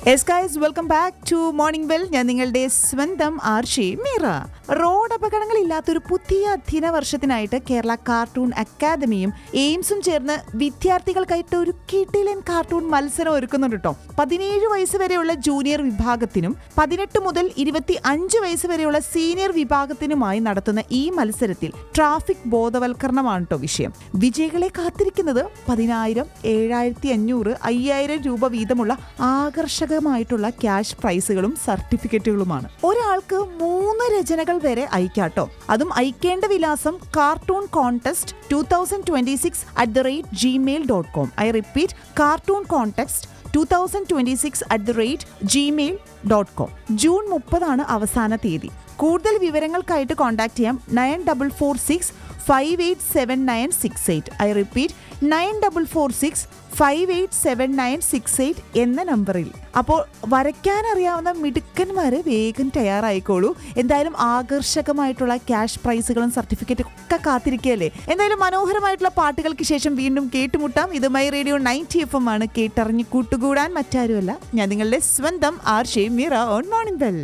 S guys welcome back to morning well ഞാൻ നിങ്ങളുടെ സ്വന്തം ആർഷി മീറ റോഡ് അപകടങ്ങളില്ലാത്തൊരു പുതിയ അധ്യയന വർഷത്തിനായിട്ട് കേരള കാർട്ടൂൺ അക്കാദമിയും എയിംസും ചേർന്ന് വിദ്യാർത്ഥികൾക്കായിട്ട് ഒരു കിടിലൻ കാർട്ടൂൺ മത്സരം ഒരുക്കുന്നുണ്ട് കേട്ടോ പതിനേഴ് വയസ്സ് വരെയുള്ള ജൂനിയർ വിഭാഗത്തിനും പതിനെട്ട് മുതൽ ഇരുപത്തി അഞ്ച് വയസ്സ് വരെയുള്ള സീനിയർ വിഭാഗത്തിനുമായി നടത്തുന്ന ഈ മത്സരത്തിൽ ട്രാഫിക് ബോധവൽക്കരണമാണ് കേട്ടോ വിഷയം വിജയികളെ കാത്തിരിക്കുന്നത് പതിനായിരം ഏഴായിരത്തി അഞ്ഞൂറ് അയ്യായിരം രൂപ വീതമുള്ള ആകർഷകമായിട്ടുള്ള ക്യാഷ് പ്രൈസുകളും സർട്ടിഫിക്കറ്റുകളുമാണ് ഒരാൾക്ക് മൂന്ന് രചനകൾ വരെ അയക്കാട്ടോ അതും അയക്കേണ്ട വിലാസം cartoon contest two thousand twenty six at the rate Gmail dot com I repeat cartoon contest two thousand twenty six at the rate Gmail dot com June മുപ്പതാണ് അവസാന തീയതി കൂടുതൽ വിവരങ്ങൾക്കായിട്ട് കോൺടാക്ട് ചെയ്യാം nine double four six five eight seven nine six eight I repeat nine double four six five eight seven nine six eight എന്ന നമ്പറിൽ അപ്പോൾ വരയ്ക്കാൻ അറിയാവുന്ന മിടുക്കന്മാര് വേഗം തയ്യാറായിക്കോളൂ എന്തായാലും ആകർഷകമായിട്ടുള്ള ക്യാഷ് പ്രൈസുകളും സർട്ടിഫിക്കറ്റും ഒക്കെ കാത്തിരിക്കുകയല്ലേ എന്തായാലും മനോഹരമായിട്ടുള്ള പാട്ടുകൾക്ക് ശേഷം വീണ്ടും കേട്ടുമുട്ടാം ഇത് my radio ninety F M ആണ് കേട്ടറിഞ്ഞ് കൂട്ടുകൂടാൻ മറ്റാരുമല്ല ഞാൻ നിങ്ങളുടെ സ്വന്തം R J Meera on morning bell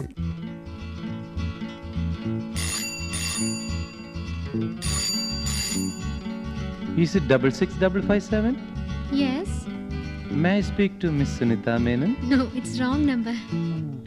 Is it double six double five seven? Yes. May I speak to Miss Sunita Menon? No, it's wrong number.